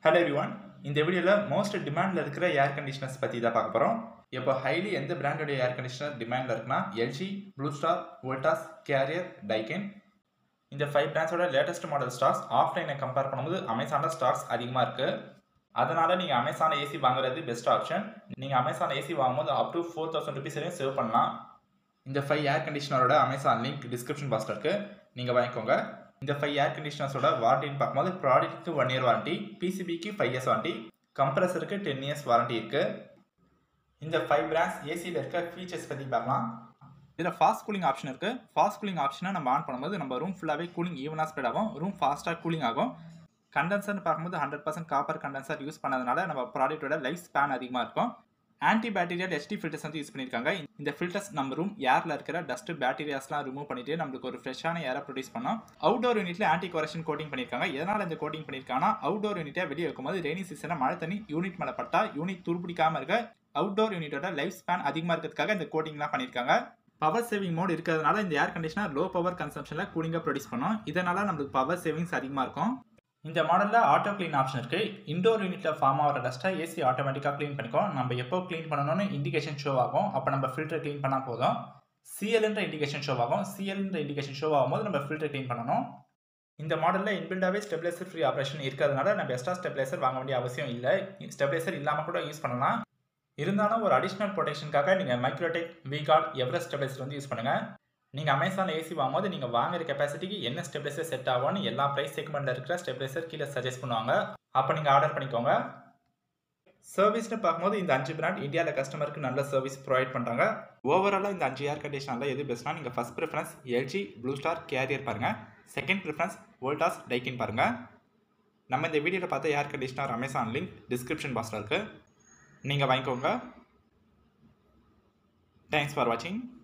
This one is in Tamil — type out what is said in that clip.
ஹலோ எவ்ரிவான் இந்த வீடியோவில் மோஸ்ட் டிமாண்டில் இருக்கிற ஏர் கண்டிஷனர்ஸ் பற்றி தான் பார்க்க போகிறோம் இப்போ ஹைலி எந்த பிராண்டோடைய ஏர் கண்டிஷனர் டிமாண்டில் இருக்குன்னா LG Blue Star Voltas Carrier Daikin இந்த ஃபைவ் பிராண்ட்ஸோட லேட்டஸ்ட் மாடல் ஸ்டாக்ஸ் ஆஃப்லைனை கம்பேர் பண்ணும்போது அமேசானில் ஸ்டாக்ஸ் அதிகமாக இருக்குது அதனால் நீங்கள் அமேசான் ஏசி வாங்குறது பெஸ்ட் ஆப்ஷன் நீங்கள் அமேசான் ஏசி வாங்கும்போது up to four thousand rupees வரையும் சேவ் பண்ணலாம் இந்த ஃபைவ் ஏர் கண்டிஷனரோட அமேசான் லிங்க் டிஸ்கிரிப்ஷன் பாக்ஸில் இருக்குது நீங்கள் வாங்கிக்கோங்க இந்த ஃபைவ் ஏர் கண்டிஷனர்ஸோட வாரண்டின்னு பார்க்கும்போது ப்ராடக்ட்டுக்கு ஒன் இயர் வாரண்டி பிசிபிக்கு ஃபைவ் இயர்ஸ் வாரண்டி கம்ப்ரஸருக்கு டென் இயர்ஸ் வாரண்டி இருக்குது இந்த ஃபைவ் பிராண்ட்ஸ் ஏசியில் இருக்க ஃபீச்சர்ஸ் பற்றி பார்க்கலாம் இதில் ஃபாஸ்ட் கூலிங் ஆப்ஷன் இருக்குது ஃபாஸ்ட் கூலிங் ஆப்ஷனை நம்ம ஆன் பண்ணும்போது நம்ம ரூம் ஃபுல்லாகவே கூலிங் ஈவனாக ஸ்ப்ரெட் ஆகும் ரூம் ஃபாஸ்ட்டாக கூலிங் ஆகும் கண்டென்சர்னு பார்க்கும்போது hundred percent copper condenser use பண்ணதுனால நம்ம ப்ராடக்ட்டோட லைஃப் ஸ்பேன் அதிகமாக இருக்கும் ஆன்டி பேக்டீரியல் ஹெச்டி ஃபில்டர்ஸ் வந்து யூஸ் பண்ணியிருக்காங்க இந்த ஃபில்டர்ஸ் நம்ம ரூம் ஏரில் இருக்கிற டஸ்ட் பேக்டீரியாஸ்லாம் ரிமூவ் பண்ணிட்டு நம்மளுக்கு ஒரு ஃப்ரெஷ்ஷான ஏரை ப்ரொடியூஸ் பண்ணோம் அவுடோர் யூனிட்ல ஆன்டி கொரஷன் கோட்டிங் பண்ணியிருக்காங்க எதனால் இந்த கோட்டிங் பண்ணியிருக்காங்கன்னா அவுடோர் யூனிட்டை வெளியே வைக்கும்போது ரெய்னி சீசனில் மழை தண்ணி யூனிட் மேலே பட்டா யூனிட் துருப்பிடிக்காமல் இருக்க அவுட்டோர் யூனிட்டோட லைஃப் ஸ்பேன் அதிகமாக இருக்கிறதுக்காக இந்த கோட்டிங்லாம் பண்ணியிருக்காங்க பவர் சேவிங் மோட் இருக்கிறதுனால இந்த ஏர் கண்டிஷனர் லோ பவர் கன்சம்ஷனில் கூலிங்காக ப்ரொடியூஸ் பண்ணும் இதனால் நம்மளுக்கு பவர் சேவிங்ஸ் அதிகமாக இருக்கும் இந்த மாடலில் ஆட்டோ க்ளீன் ஆப்ஷன் இருக்குது இண்டோர் யூனிட்டில் ஃபார்ம் ஆகிற டஸ்ட்டை ஏசி ஆட்டோமேட்டிக்காக க்ளீன் பண்ணிக்கும் நம்ம எப்போ க்ளீன் பண்ணணும்னு இண்டிகேஷன் ஷோ ஆகும் அப்போ நம்ம ஃபில்டர் க்ளீன் பண்ணால் போதும் சிஎல்ன்ற இண்டிகேஷன் ஷோ ஆகும் சிஎல்ன்ற இண்டிகேஷன் ஷோ ஆகும்போது நம்ம ஃபில்டர் க்ளீன் பண்ணணும் இந்த மாடலில் இன்பில்டாகவே ஸ்டெபிலைசர் ஃப்ரீ ஆப்ரேஷன் இருக்கிறதுனால நம்ம எக்ஸ்ட்ரா ஸ்டெபிலைசர் வாங்க வேண்டிய அவசியம் இல்லை ஸ்டெபிலைசர் இல்லாமல் கூட யூஸ் பண்ணலாம் இருந்தாலும் ஒரு அடிஷ்னல் ப்ரொடெக்ஷனுக்காக நீங்கள் மைக்ரோடெக் விகார்ட் எவரெஸ்ட் ஸ்டெபிலைசர் வந்து யூஸ் பண்ணுங்கள் நீங்கள் அமேசான் ஏசி வாங்கும்போது நீங்கள் வாங்குற கெப்பாசிட்டிக்கு என்ன ஸ்டெபிலைசர் செட் ஆகும்னு எல்லா ப்ரைஸ் செக்மெண்ட்டில் இருக்கிற ஸ்டெபிலைசர் கீழே சஜஸ்ட் பண்ணுவாங்க அப்போ நீங்கள் ஆர்டர் பண்ணிக்கோங்க சர்வீஸ்னு பார்க்கும்போது இந்த அஞ்சு பிராண்ட் இந்தியாவில் கஸ்டமருக்கு நல்ல சர்வீஸ் ப்ரொவைட் பண்ணுறாங்க ஓவராலாக இந்த அஞ்சு ஏர் கண்டிஷனில் எது பெஸ்ட்னா நீங்கள் first preference LG Blue Star Carrier பாருங்கள் செகண்ட் ப்ரிஃபரன்ஸ் வோல்டாஸ் டைக்கின் பாருங்கள் நம்ம இந்த வீடியோவில் பார்த்த air conditioner Amazon link description பாக்ஸில் இருக்குது நீங்கள் வாங்கிக்கோங்க தேங்க்ஸ் ஃபார் வாட்சிங்